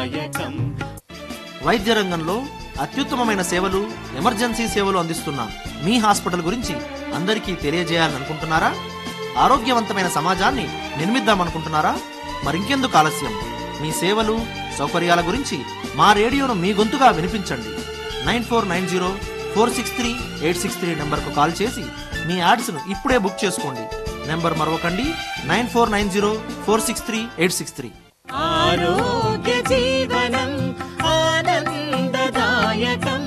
ఆనందదాయకం వైద్య రంగంలో అత్యుత్తమమైన సేవలు ఎమర్జెన్సీ సేవలు అందిస్తున్న మీ హాస్పిటల్ గురించి అందరికీ తెలియజేయాలనుకుంటున్నారా ఆరోగ్యవంతమైన సమాజాన్ని నిర్మిద్దామనుకుంటున్నారా మరింకెందుకు ఆలస్యం మీ సేవలు సౌకర్యాల గురించి మా రేడియోను మీ గొంతుగా వినిపించండి nine four nine zero four six three eight six three నెంబర్కు కాల్ చేసి మీ యాడ్స్ను ఇప్పుడే బుక్ చేసుకోండి నెంబర్ మరొకండి nine four nine zero four six three eight six three ఆరోగ్య జీవనం ఆనందదాయకం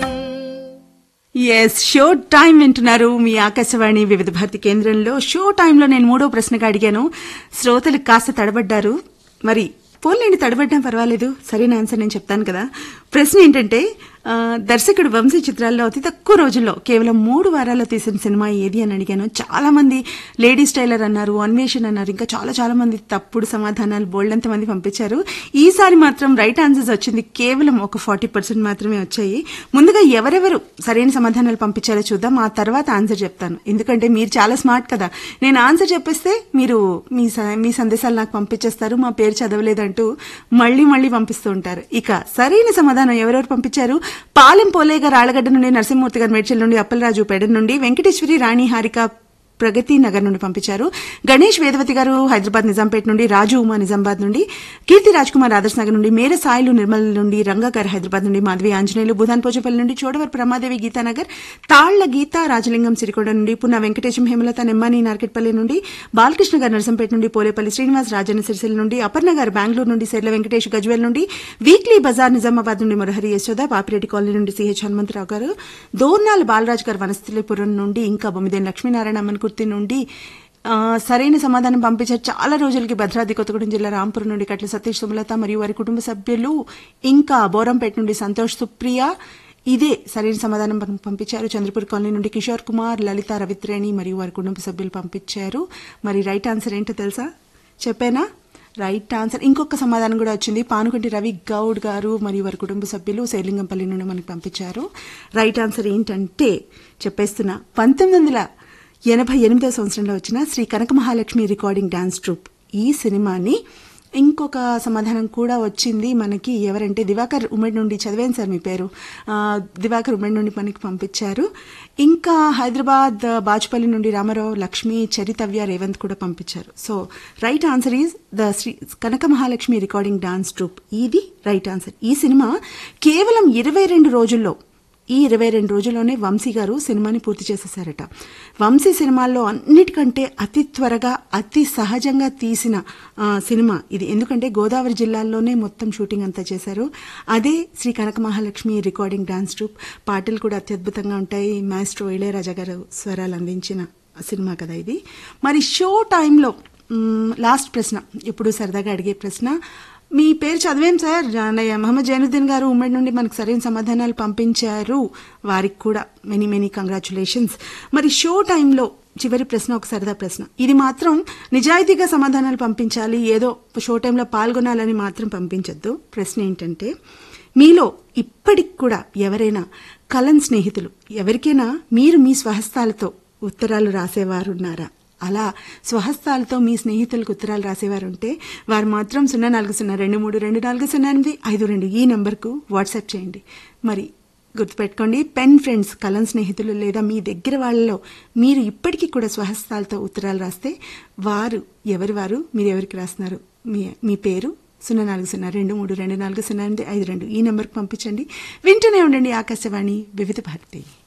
ఎస్ షో టైం వింటున్నారు మీ ఆకాశవాణి వివిధ భారతి కేంద్రంలో షో టైంలో నేను మూడో ప్రశ్నగా అడిగాను శ్రోతలు కాస్త తడబడ్డారు మరి పోన్లేండి తడబడ్డం పర్వాలేదు సరైన ఆన్సర్ నేను చెప్తాను కదా ప్రశ్న ఏంటంటే ఆ, దర్శకుడు వంశీ చిత్రాల్లో అతి తక్కువ రోజుల్లో కేవలం మూడు వారాల్లో తీసిన సినిమా ఏది అని అడిగాను చాలా మంది లేడీస్ టైలర్ అన్నారు అన్వేషణ అన్నారు ఇంకా చాలా చాలా మంది తప్పుడు సమాధానాలు బోల్డంత మంది పంపించారు ఈసారి మాత్రం రైట్ ఆన్సర్స్ వచ్చింది కేవలం ఒక ఫార్టీ పర్సెంట్ మాత్రమే వచ్చాయి ముందుగా ఎవరెవరు సరైన సమాధానాలు పంపించారో చూద్దాం ఆ తర్వాత ఆన్సర్ చెప్తాను ఎందుకంటే మీరు చాలా స్మార్ట్ కదా నేను ఆన్సర్ చెప్పేస్తే మీరు మీ స- మీ సందేశాలు నాకు పంపించేస్తారు మా పేరు చదవలేదంటూ మళ్ళీ మళ్ళీ పంపిస్తూ ఉంటారు ఇక సరైన సమాధానం ఎవరెవరు పంపించారు పాలెం పోలేగా రాళ్లగడ్డ నుండి నరసింహమూర్తి గారి మేడ్చల్ నుండి అప్పలరాజు పెడ నుండి వెంకటేశ్వరి రాణి హారిక ప్రగతి నగర్ నుండి పంపించారు గణేష్ వేదవతి గారు హైదరాబాద్ నిజాంపేట నుండి రాజు ఉమా నిజామాబాద్ నుండి కీర్తి రాజ్ కుమార్ ఆదర్శ్ నగర్ నుండి మేర సాయిలు నిర్మల్ నుండి రంగా గారు హైదరాబాద్ నుండి మాధవి ఆంజనేయులు బుధాన్ పోచపల్లి నుండి చోడవరపు రమాదేవి గీతానగర్ తాళ్ల గీత రాజలింగం సిరికొండ నుండి పున్న వెంకటేశం హేమలత నెమ్మాని నార్కెట్పల్లి నుండి బాలకృష్ణ గారు నరసంపేట నుండి పోలేపల్లి శ్రీనివాస్ రాజన్న సిరిసిల్ల నుండి అపర్ణ గారు బెంగళూరు నుండి సెర్ల వెంకటేష్ గజ్వేల్ నుండి వీక్లీ బజార్ నిజామాబాద్ నుండి మురహరి యశోద పాపిరెడ్డి కాలనీ నుండి సిహెచ్ హనుమంతరావు గారు దోర్నాల బాలరాజ్ గారు వనస్థలిపురం నుండి ఇంకా బొమ్మిదేని లక్ష్మీనారాయణ అమ్మన్కుర్తి నుండి ఆ, సరైన సమాధానం పంపించారు చాలా రోజులకి భద్రాద్రి కొత్తగూడెం జిల్లా రాంపురం నుండి కట్ల సతీష్ సుమలత మరియు వారి కుటుంబ సభ్యులు ఇంకా బోరంపేట నుండి సంతోష్ సుప్రియ ఇదే సరైన సమాధానం పం- పంపించారు చంద్రపూర్ కాలనీ నుండి కిషోర్ కుమార్ లలిత రవిత్రేణి మరియు వారి కుటుంబ సభ్యులు పంపించారు మరి రైట్ ఆన్సర్ ఏంటో తెలుసా చెప్పేనా రైట్ ఆన్సర్ ఇంకొక సమాధానం కూడా వచ్చింది పానుకుంటి రవి గౌడ్ గారు మరియు వారి కుటుంబ సభ్యులు శైలింగంపల్లి నుండి మనకి పంపించారు రైట్ ఆన్సర్ ఏంటంటే చెప్పేస్తున్నా పంతొమ్మిది వందల ఎనభై ఎనిమిదవ సంవత్సరంలో వచ్చిన Sri Kanaka Mahalakshmi recording dance troupe ఈ సినిమాని ఇంకొక సమాధానం కూడా వచ్చింది మనకి ఎవరంటే దివాకర్ ఉమ్మడి నుండి చదివాను సార్ మీ పేరు ఆ, దివాకర్ ఉమ్మడి నుండి మనకి పంపించారు ఇంకా హైదరాబాద్ బాచుపల్లి నుండి రామారావు లక్ష్మి చరితవ్య రేవంత్ కూడా పంపించారు so right answer is the Sri Kanaka Mahalakshmi recording dance troupe ఇది రైట్ ఆన్సర్ ఈ సినిమా కేవలం ఇరవై రెండు రోజుల్లో ఈ ఇరవై రెండు రోజుల్లోనే వంశీ గారు సినిమాని పూర్తి చేసేశారట వంశీ సినిమాల్లో అన్నిటికంటే అతి త్వరగా అతి సహజంగా తీసిన ఆ, సినిమా ఇది ఎందుకంటే గోదావరి జిల్లాల్లోనే మొత్తం షూటింగ్ అంతా చేశారు అదే Sri Kanaka Mahalakshmi recording dance troupe పాటలు కూడా అత్యద్భుతంగా ఉంటాయి మాస్ట్రో ఇళయరాజా గారు స్వరాలు అందించిన సినిమా కదా ఇది మరి షో టైంలో మ్, లాస్ట్ ప్రశ్న ఇప్పుడు సరదాగా అడిగే ప్రశ్న మీ పేరు చదివాం సార్ అన్నయ్య మహమ్మద్ జైనుద్దీన్ గారు ఉమ్మడి నుండి మనకు సరైన సమాధానాలు పంపించారు వారికి కూడా మెనీ మెనీ కంగ్రాచులేషన్స్ మరి షో టైంలో చివరి ప్రశ్న ఒక సరదా ప్రశ్న ఇది మాత్రం నిజాయితీగా సమాధానాలు పంపించాలి ఏదో షో టైంలో పాల్గొనాలని మాత్రం పంపించొద్దు ప్రశ్న ఏంటంటే మీలో ఇప్పటికి కూడా ఎవరైనా కలన్ స్నేహితులు ఎవరికైనా మీరు మీ స్వహస్తాలతో ఉత్తరాలు రాసేవారున్నారా అలా స్వహస్తాలతో మీ స్నేహితులకు ఉత్తరాలు రాసేవారు ఉంటే వారు మాత్రం సున్నా నాలుగు సున్నా రెండు మూడు రెండు నాలుగు సున్నా ఎనిమిది ఐదు రెండు ఈ నెంబర్కు వాట్సాప్ చేయండి మరి గుర్తుపెట్టుకోండి పెన్ ఫ్రెండ్స్ కలం స్నేహితులు లేదా మీ దగ్గర వాళ్ళలో మీరు ఇప్పటికీ కూడా స్వహస్తాలతో ఉత్తరాలు రాస్తే వారు ఎవరి వారు మీరు ఎవరికి రాస్తున్నారు మీ మీ పేరు సున్నా నాలుగు సున్నా రెండు మూడు రెండు నాలుగు సున్నా ఎనిమిది ఐదు రెండు ఈ నెంబర్కి పంపించండి వింటూనే ఉండండి ఆకాశవాణి వివిధ భారతి